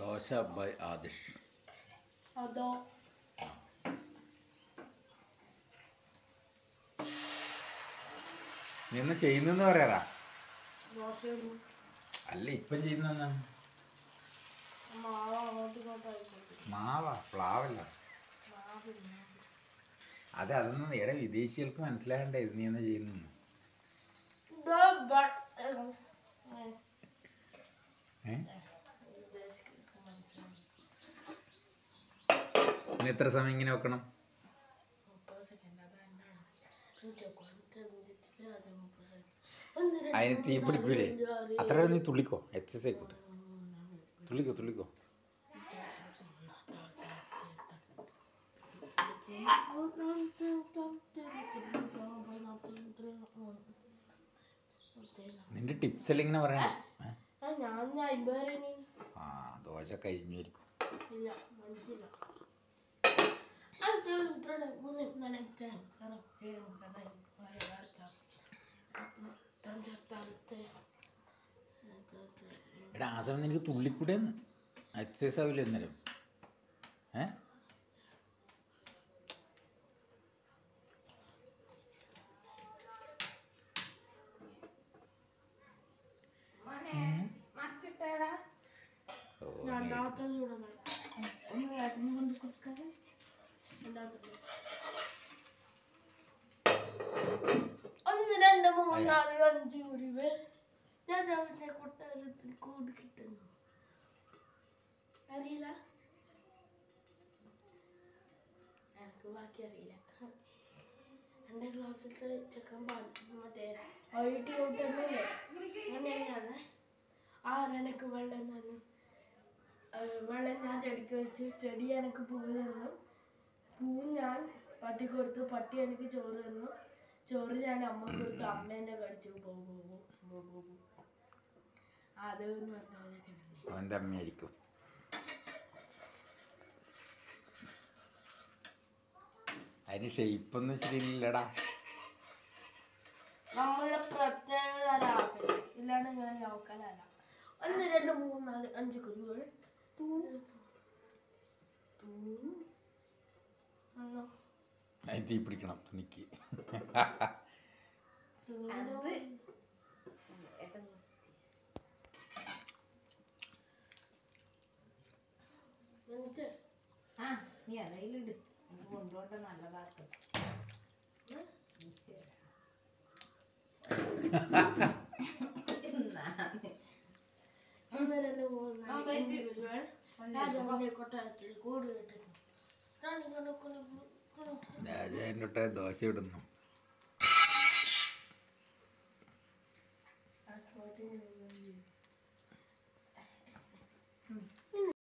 Dosa by Adish അതോ നീ ഒന്ന് ചെയ്യുന്നെന്ന് പറയാറാ ദോശയും അല്ല ഇപ്പം ചെയ്യുന്ന മാവ് അങ്ങോട്ടും ഇങ്ങോട്ടും ആയിക്കോട്ടെ മാവാ പ്ലാവല്ല മാവ് അത് അതൊന്നും എടെ വിദേശികൾക്ക് മനസ്സിലാകണ്ടേ ഇത് നീ എന്നാ ചെയ്യുന്നു ദോ ബട്ട് ഏ നീ എത്ര സമയം ഇങ്ങനെ വെക്കണം മുപ്പത് സെക്കൻഡ് അത് തന്നെയാണ് നൂറ്റി കുറച്ച് അഞ്ചിട്ട് അത് മുപ്പത് സെക്കൻഡ് ഒന്ന് രണ്ട് അതിന് തീ മൂന്ന് പിടിക്കൂലേ നാല് അഞ്ച് ആറ് അത്ര നീ തുള്ളിക്കോ എക്സസൈസ് ആയിക്കോട്ടെ തുള്ളിക്കോ തുള്ളിക്കോ നിന്റെ ടിപ്സ് എല്ലാം ഇങ്ങനെ പറയണം ഏ? ആ, ഞാൻ ഞാൻ അമ്പത് വരെ ആ ദോശ കഴിഞ്ഞു വരും ഇല്ല മനസ്സില്ല അഞ്ച് രണ്ട് മൂന്ന് നാല് അഞ്ച് ആറ് ഏഴ് എട്ട് ഒമ്പത് പത്ത് അഞ്ചെട്ടാമത്തെ എടാ ആ സമയം നിനക്ക് തുള്ളിക്കൂടെ എക്സസൈസ് ആവില്ല അന്നേരം ഏ ഓ, രണ്ടാമത്തെ കൂടെ ഒന്ന് ഏട്ടനെ കൊണ്ട് കൊടുക്കാതെ രണ്ടാമത്തെ ഒന്ന് രണ്ട് മൂന്ന് നാല് അഞ്ച് ഒരു പേർ ഞാൻ അവന്റെ കൊട്ടാരത്തിൽ കൂട് കിട്ടുന്നു അറിയില്ല എനിക്ക് ബാക്കി അറിയില്ല എൻ്റെ ക്ലാസ്സിലത്തെ ചെക്കൻ പാടും മറ്റേ വൈകിട്ട് ഔട്ടല്ലേ അങ്ങനെയാണ് ആരെനക്ക് വെള്ളം തന്നു ഏഹ് വെള്ളം ഞാൻ ചെടിക്ക് വെച്ചു ചെടി എനിക്ക് പൂവ് തന്നു പൂവ് ഞാൻ പട്ടി കൊടുത്തു പട്ടി എനിക്ക് ചോറ് തന്നു ചോറ് ഞാൻ അമ്മ കൊടുത്തു അമ്മ എന്നെ കടിച്ചു പോ പോ പോ പോ പോ പോ. അത് എന്ന് പറഞ്ഞാൽ അവൻ്റെ അമ്മയായിരിക്കും അതിന് ഷെയ്പ്പൊന്നും ശരിയില്ലടാ നമ്മളെ പ്രത്യേക തരം ആപ്പിൾ ഇല്ലാണ്ട് ഇങ്ങനെ ലോക്കലല്ല ഒന്ന് രണ്ട് മൂന്ന് നാല് അഞ്ച് കുരുകൾ തൂണ് തൂണ് ആണോ അതിന് തീ പിടിക്കണം തുണിക്ക് തൂണ് എന്നിട്ട് ആ നീ അതയിലിട് ഇത് കൊണ്ടുപോട്ടെ നല്ലതാക്കും ഒന്ന് രണ്ട് മൂന്ന് നാല് അഞ്ച് കുരുകൾ രാജാവിന്റെ കൊട്ടാരത്തിൽ കൂട് കെട്ടുന്നു റാണി കൊണ്ടു കൊണ്ടു കൊണ്ടു രാജാവിൻ്റെ ഒട്ടേ ദോശ ഇടുന്നു ആ സ്പോട്ടിൽ നിന്ന്